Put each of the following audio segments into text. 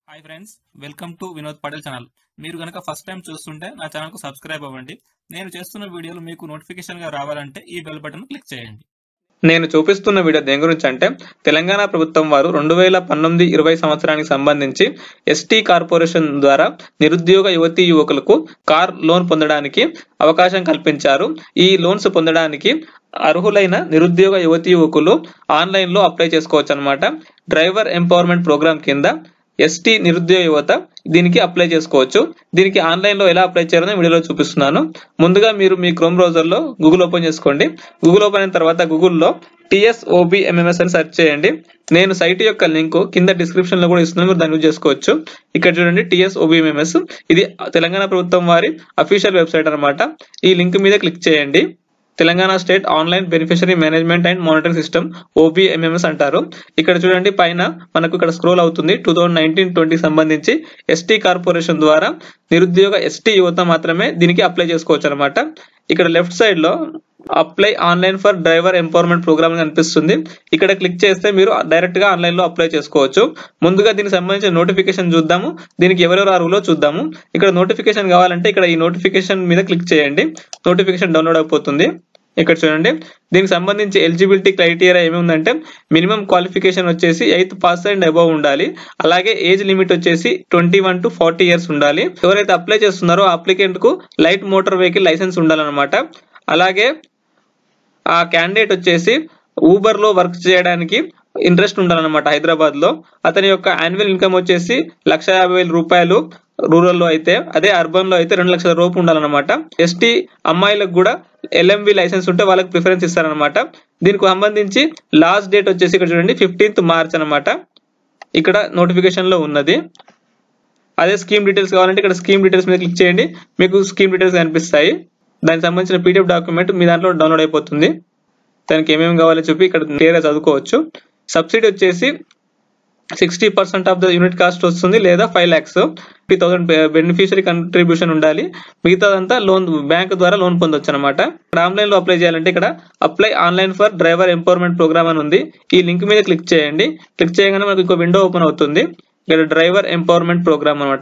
hi friends welcome to Vinod Patel channel మీరు కనుక first time చూస్తుంటే నా ఛానల్కు సబ్స్క్రైబ్ అవ్వండి నేను చేస్తున్న వీడియోలు మీకు నోటిఫికేషన్గా రావాలంటే ఈ బెల్ బటన్ క్లిక్ చేయండి నేను చూపిస్తున్న వీడియో దేని గురించి అంటే తెలంగాణ ప్రభుత్వం వారు రెండు వేల పంతొమ్మిది ఇరవై సంవత్సరానికి సంబంధించి ఎస్టీ కార్పొరేషన్ ద్వారా నిరుద్యోగ యువతీ యువకులకు కార్ లోన్ పొందడానికి అవకాశం కల్పించారు ఈ లోన్స్ పొందడానికి అర్హులైన నిరుద్యోగ యువతీ యువకులు ఆన్లైన్ లో అప్లై చేసుకోవచ్చు అనమాట డ్రైవర్ ఎంపవర్మెంట్ ప్రోగ్రామ్ కింద ఎస్టీ నిరుద్యోగ యువత దీనికి అప్లై చేసుకోవచ్చు దీనికి ఆన్లైన్ లో ఎలా అప్లై చేయాలో వీడియోలో చూపిస్తున్నాను ముందుగా మీరు మీ క్రోమ్ బ్రౌజర్ లో గూగుల్ ఓపెన్ చేసుకోండి గూగుల్ ఓపెన్ అయిన తర్వాత గూగుల్లో టిఎస్ఓబి ఎంఎంఎస్ అని సెర్చ్ చేయండి నేను సైట్ యొక్క లింక్ కింద డిస్క్రిప్షన్ లో కూడా ఇస్తున్నాను మీరు దాన్ని యూజ్ చేసుకోవచ్చు ఇక్కడ చూడండి టిఎస్ఓబి ఎంఎంఎస్ ఇది తెలంగాణ ప్రభుత్వం వారి అఫీషియల్ వెబ్సైట్ అన్నమాట ఈ లింక్ మీద క్లిక్ చేయండి Telangana state online beneficiary management and monitoring system OBMMS అంటారు ఇక్కడ చూడండి పైన మనకు ఇక్కడ స్క్రోల్ అవుతుంది టూ థౌజండ్ నైన్టీన్ ట్వంటీ సంబంధించి ఎస్టీ కార్పొరేషన్ ద్వారా నిరుద్యోగ ఎస్టీ యువత మాత్రమే దీనికి అప్లై చేసుకోవచ్చు అనమాట ఇక్కడ లెఫ్ట్ సైడ్ లో apply online for driver empowerment programme అని కనిపిస్తుంది ఇక్కడ క్లిక్ చేస్తే మీరు డైరెక్ట్ గా ఆన్లైన్ లో అప్లై చేసుకోవచ్చు ముందుగా దీనికి సంబంధించిన నోటిఫికేషన్ చూద్దాము దీనికి ఎవరెవరు అర్హులో చూద్దాము ఇక్కడ నోటిఫికేషన్ కావాలంటే ఇక్కడ ఈ నోటిఫికేషన్ మీద క్లిక్ చేయండి నోటిఫికేషన్ డౌన్లోడ్ అయిపోతుంది ఇక్కడ చూడండి దీనికి సంబంధించి ఎలిజిబిలిటీ క్రైటీరియా ఏమి ఉందంటే మినిమం క్వాలిఫికేషన్ వచ్చేసి ఎయిత్ పాస్ అండ్ అబవ్ ఉండాలి అలాగే ఏజ్ లిమిట్ వచ్చేసి twenty one to forty years ఉండాలి ఎవరైతే అప్లై చేస్తున్నారో అప్లికెంట్ కు లైట్ మోటార్ వెహికల్ లైసెన్స్ ఉండాలన్నమాట అలాగే ఆ క్యాండిడేట్ వచ్చేసి ఊబర్ లో వర్క్ చేయడానికి ఇంట్రెస్ట్ ఉండాలన్నమాట హైదరాబాద్ లో అతని యొక్క యాన్యువల్ ఇన్కమ్ వచ్చేసి లక్ష యాభై వేల రూపాయలు రూరల్ లో అయితే అదే అర్బన్ లో అయితే రెండు లక్షల రూపు ఉండాలన్నమాట ఎస్టీ అమ్మాయిలకు కూడా ఎల్ఎంవి లైసెన్స్ ఉంటే వాళ్ళకి ప్రిఫరెన్స్ ఇస్తారనమాట దీనికి సంబంధించి లాస్ట్ డేట్ వచ్చేసి ఇక్కడ చూడండి ఫిఫ్టీన్త్ మార్చ్ అనమాట ఇక్కడ నోటిఫికేషన్ లో ఉన్నది అదే స్కీమ్ డీటెయిల్స్ కావాలంటే ఇక్కడ స్కీమ్ డీటెయిల్స్ మీద క్లిక్ చేయండి మీకు స్కీమ్ డీటెయిల్స్ కనిపిస్తాయి దానికి సంబంధించిన పీడిఎఫ్ డాక్యుమెంట్ మీ దాంట్లో డౌన్లోడ్ అయిపోతుంది దానికి ఏమేమి కావాలో చెప్పి ఇక్కడ క్లియర్గా చదువుకోవచ్చు సబ్సిడీ వచ్చేసి sixty percent of the unit cost వస్తుంది లేదా five lakhs three thousand beneficiary contribution ఉండాలి మిగతాదంతా లోన్ బ్యాంక్ ద్వారా లోన్ పొందొచ్చు అనమాట ఇక్కడ ఆన్లైన్ లో అప్లై చేయాలంటే ఇక్కడ apply online for driver empowerment programme అని ఉంది ఈ లింక్ మీద క్లిక్ చేయండి క్లిక్ చేయగానే మనకు ఇంకో విండో ఓపెన్ అవుతుంది ఇక్కడ డ్రైవర్ ఎంపవర్మెంట్ ప్రోగ్రామ్ అనమాట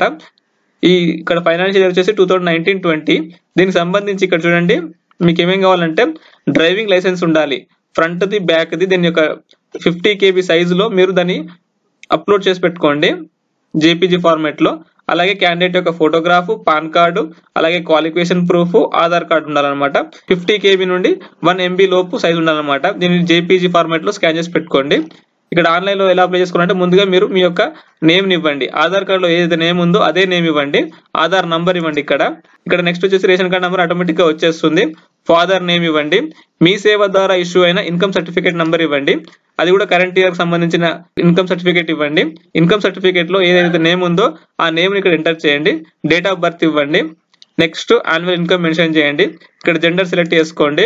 ఈ ఇక్కడ ఫైనాన్షియల్ ఇయర్ వచ్చేసి టూ థౌసండ్ నైన్టీన్ ట్వంటీ దీనికి సంబంధించి ఇక్కడ చూడండి మీకు ఏమేం కావాలంటే డ్రైవింగ్ లైసెన్స్ ఉండాలి ఫ్రంట్ ది బ్యాక్ ది దీని యొక్క ఫిఫ్టీ కేబీ సైజులో మీరు దాన్ని అప్లోడ్ చేసి పెట్టుకోండి జేపీజీ ఫార్మాట్ లో అలాగే క్యాండిడేట్ యొక్క ఫోటోగ్రాఫ్ పాన్ కార్డు అలాగే క్వాలిఫికేషన్ ప్రూఫ్ ఆధార్ కార్డు ఉండాలన్నమాట ఫిఫ్టీ కేబీ నుండి వన్ ఎంబీ లోపు సైజ్ ఉండాలన్నమాట దీన్ని జేపీజీ ఫార్మాట్ లో స్కాన్ చేసి పెట్టుకోండి ఇక్కడ ఆన్లైన్ లో ఎలా అప్లై చేసుకోవాలంటే ముందుగా మీరు మీ యొక్క నేమ్ ఇవ్వండి ఆధార్ కార్డ్ లో ఏదైతే నేమ్ ఉందో అదే నేమ్ ఇవ్వండి ఆధార్ నంబర్ ఇవ్వండి ఇక్కడ ఇక్కడ నెక్స్ట్ వచ్చేసి రేషన్ కార్డ్ నెంబర్ ఆటోమేటిక్ గా వచ్చేస్తుంది ఫాదర్ నేమ్ ఇవ్వండి మీ సేవ ద్వారా ఇష్యూ అయిన ఇన్కమ్ సర్టిఫికేట్ నంబర్ ఇవ్వండి అది కూడా కరెంట్ ఇయర్ కి సంబంధించిన ఇన్కమ్ సర్టిఫికేట్ ఇవ్వండి ఇన్కమ్ సర్టిఫికేట్ లో ఏదైతే నేమ్ ఉందో ఆ నేమ్ ని ఇక్కడ ఎంటర్ చేయండి డేట్ ఆఫ్ బర్త్ ఇవ్వండి నెక్స్ట్ యాన్యువల్ ఇన్కమ్ మెన్షన్ చేయండి ఇక్కడ జెండర్ సెలెక్ట్ చేసుకోండి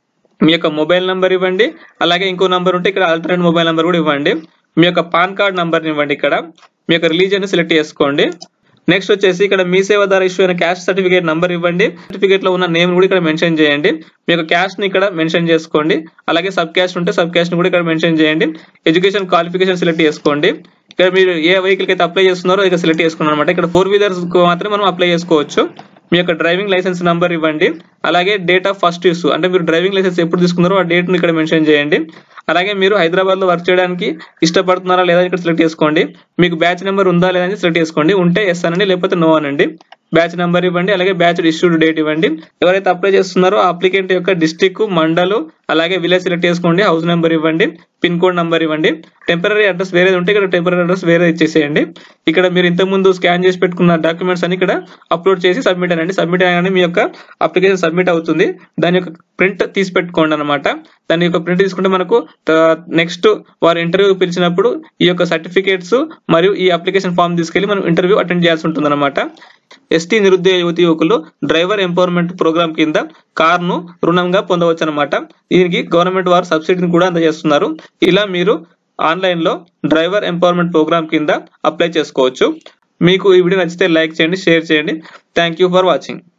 మీ యొక్క మొబైల్ నంబర్ ఇవ్వండి అలాగే ఇంకో నంబర్ ఉంటే ఇక్కడ ఆల్టర్నేట్ మొబైల్ నంబర్ కూడా ఇవ్వండి మీ యొక్క పాన్ కార్డ్ నంబర్ ఇవ్వండి ఇక్కడ మీ యొక్క రిలీజియన్ సెలెక్ట్ చేసుకోండి నెక్స్ట్ వచ్చేసి ఇక్కడ మీ సేవ ద్వారా ఇష్యూ అయిన క్యాస్ట్ సర్టిఫికేట్ నంబర్ ఇవ్వండి సర్టిఫికేట్ లో ఉన్న నేమ్ కూడా ఇక్కడ మెన్షన్ చేయండి మీ యొక్క క్యాస్ట్ ని ఇక్కడ మెన్షన్ చేసుకోండి అలాగే సబ్ క్యాస్ట్ ఉంటే సబ్ క్యాస్ట్ ని కూడా ఇక్కడ మెన్షన్ చేయండి ఎడ్యుకేషన్ క్వాలిఫికేషన్ సెలెక్ట్ చేసుకోండి ఇక్కడ మీరు ఏ వెహికల్ అయితే అప్లై చేస్తున్నారో ఇక్కడ సెలెక్ట్ చేసుకున్నారు అనమాట ఇక్కడ ఫోర్ వీలర్స్ మాత్రమే మనం అప్లై చేసుకోవచ్చు మీ యొక్క డ్రైవింగ్ లైసెన్స్ నంబర్ ఇవ్వండి అలాగే డేట్ ఆఫ్ ఫస్ట్ యూస్ అంటే మీరు డ్రైవింగ్ లైసెన్స్ ఎప్పుడు తీసుకున్నారో ఆ డేట్ ని ఇక్కడ మెన్షన్ చేయండి అలాగే మీరు హైదరాబాద్ లో వర్క్ చేయడానికి ఇష్టపడుతున్నారా లేదా ఇక్కడ సెలెక్ట్ చేసుకోండి మీకు బ్యాచ్ నెంబర్ ఉందా లేదా అని సెలెక్ట్ చేసుకోండి ఉంటే ఎస్ అనండి లేకపోతే నో అనండి బ్యాచ్ నెంబర్ ఇవ్వండి అలాగే బ్యాచ్ ఇష్యూడ్ డేట్ ఇవ్వండి ఎవరైతే అప్లై చేస్తున్నారో అప్లికెంట్ యొక్క డిస్టిక్ మండలు అలాగే విలేజ్ సెలెక్ట్ చేసుకోండి హౌస్ నెంబర్ ఇవ్వండి పిన్ కోడ్ నంబర్ ఇవ్వండి టెంపరీ అడ్రస్ వేరేది ఉంటే ఇక్కడ టెంపరీ అడ్రస్ వేరే ఇచ్చేసేయండి ఇక్కడ మీరు ఇంతకు ముందు స్కాన్ చేసి పెట్టుకున్న డాక్యుమెంట్స్ అని ఇక్కడ అప్లోడ్ చేసి సబ్మిట్ అనండి సబ్మిట్ అనగానే మీ యొక్క అప్లికేషన్ సబ్మిట్ అవుతుంది దాని యొక్క ప్రింట్ తీసి పెట్టుకోండి అనమాట దాని యొక్క ప్రింట్ తీసుకుంటే మనకు నెక్స్ట్ వారు ఇంటర్వ్యూ పిలిచినప్పుడు ఈ యొక్క సర్టిఫికేట్స్ మరియు ఈ అప్లికేషన్ ఫామ్ తీసుకెళ్లి మనం ఇంటర్వ్యూ అటెండ్ చేయాల్సి ఉంటుంది అనమాట ఎస్టీ నిరుద్యోగ యువతి యువకులు డ్రైవర్ ఎంపవర్మెంట్ ప్రోగ్రామ్ కింద కార్ ను రుణంగా పొందవచ్చు అనమాట దీనికి గవర్నమెంట్ వారు సబ్సిడీని కూడా అందజేస్తున్నారు ఇలా మీరు ఆన్లైన్ లో డ్రైవర్ ఎంపవర్మెంట్ ప్రోగ్రామ్ కింద అప్లై చేసుకోవచ్చు మీకు ఈ వీడియో నచ్చితే లైక్ చేయండి షేర్ చేయండి థ్యాంక్ యూ ఫర్ వాచింగ్